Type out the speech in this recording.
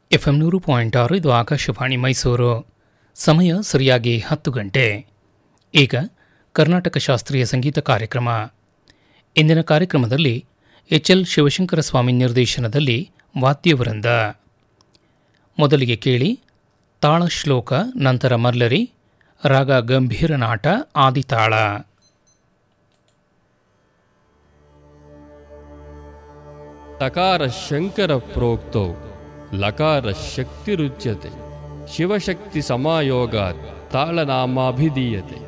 F M ನೂರು point ಆರು ಇದು ಆಕಾಶವಾಣಿ ಮೈಸೂರು ಸಮಯ ಸರಿಯಾಗಿ ಹತ್ತು ಗಂಟೆ ಈಗ ಕರ್ನಾಟಕ ಶಾಸ್ತ್ರೀಯ ಸಂಗೀತ ಕಾರ್ಯಕ್ರಮ ಇಂದಿನ ಕಾರ್ಯಕ್ರಮದಲ್ಲಿ ಎಚ್ ಎಲ್ ಶಿವಶಂಕರ ಸ್ವಾಮಿ ನಿರ್ದೇಶನದಲ್ಲಿ ವಾದ್ಯವೃಂದ ಮೊದಲಿಗೆ ಕೇಳಿ ತಾಳ ಶ್ಲೋಕ ನಂತರ ಮರ್ಲರಿ ರಾಗ ಗಂಭೀರ ನಾಟ ಆದಿತಾಳ ತಕಾರ ಶಂಕರ ಪ್ರೋಕ್ತೌ ಲಕಾರ ಶಕ್ತಿರುಚ್ಯತೆ ಶಿವಶಕ್ತಿ ಸಮಾಯೋಗಾತ್ ತಾಳನಾಮಾಭಿಧೀಯತೆ